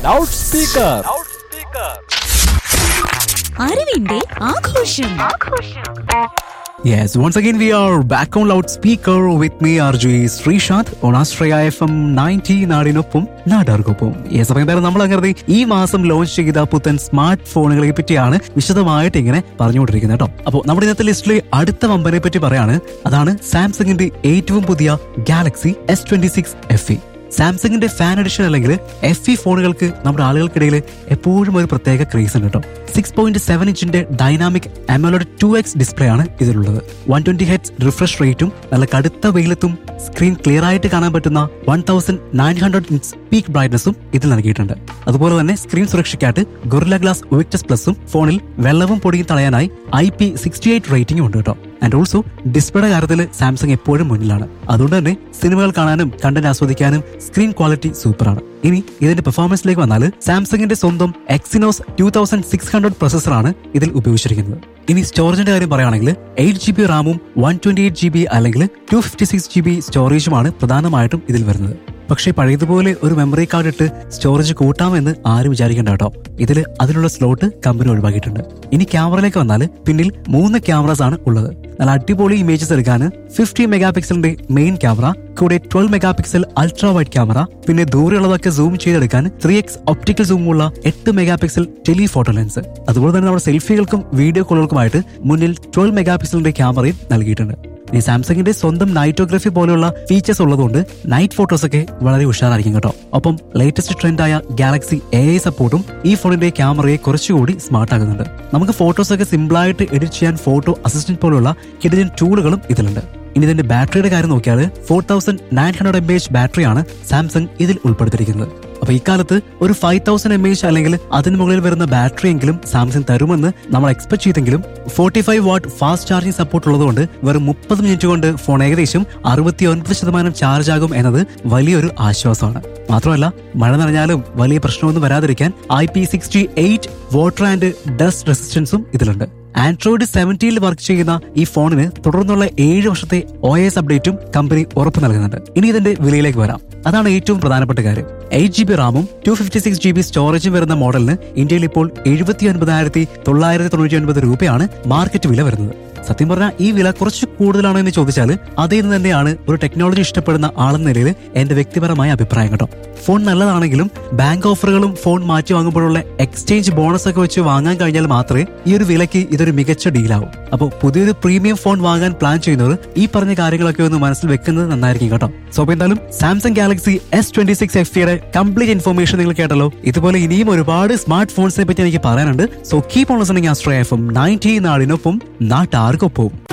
loud speaker അറിവിന്റെ ആഘോഷം Yes, once again we are back on loudspeaker with me RJ Sreesanth on Astraya FM 90 നാടിനൊപ്പം നാടാർക്കൊപ്പം yes അപ്പം എന്തായാലും നമ്മൾ അങ്ങനെ ഈ മാസം ലോഞ്ച് ചെയ്ത പുത്തൻ സ്മാർട്ട് ഫോണുകളെ പറ്റിയാണ് വിശദമായിട്ട് ഇങ്ങനെ പറഞ്ഞുകൊണ്ടിരിക്കുന്നത് കേട്ടോ അപ്പോൾ നമ്മുടെ ഇന്നത്തെ ലിസ്റ്റിലെ അടുത്ത വമ്പനെ പറ്റി പറയാണ് അതാണ് സാംസങ്ങിന്റെ ഏറ്റവും പുതിയ Galaxy S twenty six F E സാംസങ്ങിന്റെ ഫാൻ എഡിഷൻ അല്ലെങ്കിൽ എഫ് ഇ ഫോണുകൾക്ക് നമ്മുടെ ആളുകൾക്കിടയിൽ എപ്പോഴും ഒരു പ്രത്യേക ക്രേസ് ഉണ്ട് കേട്ടോ സിക്സ് പോയിന്റ് സെവൻ ഇഞ്ചിന്റെ dynamic AMOLED two X display ആണ് ഇതിലുള്ളത് വൺ ട്വന്റി ഹെഡ്സ് റിഫ്രഷ് റേറ്റും നല്ല കടുത്ത വെയിലത്തും സ്ക്രീൻ ക്ലിയർ ആയിട്ട് കാണാൻ പറ്റുന്ന one thousand nine hundred nits peak ബ്രൈറ്റ്നസും ഇതിൽ നൽകിയിട്ടുണ്ട് അതുപോലെ തന്നെ സ്ക്രീൻ സുരക്ഷയ്ക്കായിട്ട് ഗൊറില്ല ഗ്ലാസ് വിക്ടസ് പ്ലസും ഫോണിൽ വെള്ളവും പൊടിയും തടയാനായി ഐ പി സിക്സ്റ്റി എയ്റ്റ് റേറ്റിംഗും ഉണ്ട് കേട്ടോ ആൻഡ് ഓൾസോ ഡിസ്പ്ലേയുടെ കാര്യത്തിൽ സാംസങ് എപ്പോഴും മുന്നിലാണ് അതുകൊണ്ട് തന്നെ സിനിമകൾ കാണാനും കണ്ടന്റ് ആസ്വദിക്കാനും സ്ക്രീൻ ക്വാളിറ്റി സൂപ്പറാണ് ഇനി ഇതിന്റെ പെർഫോമൻസിലേക്ക് വന്നാൽ സാംസങ്ങിന്റെ സ്വന്തം Exynos two thousand six hundred പ്രൊസസ്സറാണ് ഇതിൽ ഉപയോഗിച്ചിരിക്കുന്നത് ഇനി സ്റ്റോറേജിന്റെ കാര്യം പറയുകയാണെങ്കിൽ എയ്റ്റ് ജി ബി റാമും one twenty eight G B അല്ലെങ്കിൽ two fifty six G B സ്റ്റോറേജുമാണ് പ്രധാനമായിട്ടും ഇതിൽ വരുന്നത് പക്ഷേ പഴയതുപോലെ ഒരു മെമ്മറി കാർഡ് ഇട്ട് സ്റ്റോറേജ് കൂട്ടാമെന്ന് ആരും വിചാരിക്കേണ്ട കേട്ടോ ഇതിൽ അതിനുള്ള സ്ലോട്ട് കമ്പനി ഒഴിവാക്കിയിട്ടുണ്ട് ഇനി ക്യാമറയിലേക്ക് വന്നാൽ പിന്നിൽ മൂന്ന് ക്യാമറാസ് ആണ് ഉള്ളത് നല്ല അടിപൊളി ഇമേജസ് എടുക്കാൻ ഫിഫ്റ്റി മെഗാ പിക്സലിന്റെ മെയിൻ ക്യാമറ കൂടെ twelve megapixel ultra wide camera പിന്നെ ദൂരെയുള്ളതൊക്കെ സൂം ചെയ്തെടുക്കാൻ ത്രീ എക്സ് ഒപ്റ്റിക്കൽ സൂമുള്ള എട്ട് മെഗാ പിക്സൽ ടെലിഫോട്ടോ ലെൻസ് അതുപോലെ തന്നെ നമ്മുടെ സെൽഫികൾക്കും വീഡിയോ കോളുകൾക്കുമായിട്ട് മുന്നിൽ ട്വൽവ് മെഗാ പിക്സലിന്റെ ക്യാമറയും നൽകിയിട്ടുണ്ട് ഇനി സാംസങ്ങിന്റെ സ്വന്തം നൈറ്റോഗ്രഫി പോലെയുള്ള ഫീച്ചേഴ്സ് ഉള്ളതുകൊണ്ട് നൈറ്റ് ഫോട്ടോസ് ഒക്കെ വളരെ ഉഷാറായിരിക്കും കേട്ടോ ഒപ്പം ലേറ്റസ്റ്റ് ട്രെൻഡായ ഗാലക്സി എ ഐ സപ്പോർട്ടും ഈ ഫോണിന്റെ ക്യാമറയെ കുറച്ചുകൂടി സ്മാർട്ട് ആകുന്നുണ്ട് നമുക്ക് ഫോട്ടോസ് ഒക്കെ സിമ്പിളായിട്ട് എഡിറ്റ് ചെയ്യാൻ ഫോട്ടോ അസിസ്റ്റന്റ് പോലുള്ള കിടിലൻ ടൂളുകളും ഇതിലുണ്ട് ഇനി ഇതിന്റെ ബാറ്ററിയുടെ കാര്യം നോക്കിയാൽ four thousand nine hundred M H ബാറ്ററിയാണ് സാംസങ് ഇതിൽ ഉൾപ്പെടുത്തിയിരിക്കുന്നത് അപ്പൊ ഇക്കാലത്ത് ഒരു ഫൈവ് തൗസൻഡ് എം എച്ച് അല്ലെങ്കിൽ അതിന് മുകളിൽ വരുന്ന ബാറ്ററി എങ്കിലും സാംസങ് തരുമെന്ന് നമ്മൾ എക്സ്പെക്ട് ചെയ്തെങ്കിലും forty five watt fast charging support ഉള്ളതുകൊണ്ട് വെറും മുപ്പത് മിനിറ്റ് കൊണ്ട് ഫോൺ ഏകദേശം അറുപത്തി ഒൻപത് ശതമാനം ചാർജ് ആകും എന്നത് വലിയൊരു ആശ്വാസമാണ് മാത്രമല്ല മഴ നനഞ്ഞാലും വലിയ പ്രശ്നമൊന്നും വരാതിരിക്കാൻ I P sixty eight water and dust റെസിസ്റ്റൻസും ഇതിലുണ്ട് ആൻഡ്രോയിഡ് സെവൻറ്റീനിൽ വർക്ക് ചെയ്യുന്ന ഈ ഫോണിന് തുടർന്നുള്ള ഏഴ് വർഷത്തെ ഒ എസ് അപ്ഡേറ്റും കമ്പനി ഉറപ്പ് നൽകുന്നുണ്ട് ഇനി ഇതിന്റെ വിലയിലേക്ക് വരാം അതാണ് ഏറ്റവും പ്രധാനപ്പെട്ട കാര്യം എയ്റ്റ് ജി ബി റാമും two fifty six G B സ്റ്റോറേജും വരുന്ന മോഡലിന് ഇന്ത്യയിൽ ഇപ്പോൾ എഴുപത്തി ഒൻപതായിരത്തി തൊള്ളായിരത്തി തൊണ്ണൂറ്റി ഒൻപത് രൂപയാണ് മാർക്കറ്റ് വില വരുന്നത് സത്യം പറഞ്ഞാൽ ഈ വില കുറച്ച് കൂടുതലാണോ എന്ന് ചോദിച്ചാൽ അതിൽ നിന്ന് തന്നെയാണ് ഒരു ടെക്നോളജി ഇഷ്ടപ്പെടുന്ന ആളെന്ന നിലയിൽ എന്റെ വ്യക്തിപരമായ അഭിപ്രായം കേട്ടോ ഫോൺ നല്ലതാണെങ്കിലും ബാങ്ക് ഓഫറുകളും ഫോൺ മാറ്റി വാങ്ങുമ്പോഴുള്ള എക്സ്ചേഞ്ച് ബോണസ് ഒക്കെ വെച്ച് വാങ്ങാൻ കഴിഞ്ഞാൽ മാത്രമേ ഈ ഒരു വിലയ്ക്ക് ഇതൊരു മികച്ച ഡീലാവും അപ്പോൾ പുതിയൊരു പ്രീമിയം ഫോൺ വാങ്ങാൻ പ്ലാൻ ചെയ്യുന്നവർ ഈ പറഞ്ഞ കാര്യങ്ങളൊക്കെ ഒന്ന് മനസ്സിൽ വെക്കുന്നത് നന്നായിരിക്കും കേട്ടോ സോ അപ്പോൾ എന്തായാലും Samsung Galaxy S twenty six F യുടെ കംപ്ലീറ്റ് ഇൻഫർമേഷൻ നിങ്ങൾ കേട്ടല്ലോ ഇതുപോലെ ഇനിയും ഒരുപാട് സ്മാർട്ട് ഫോൺസിനെ പറ്റി എനിക്ക് പറയാനുണ്ട് so keep on listening Astro F M ninety നാടിനൊപ്പം നാട്ടാർക്കൊപ്പം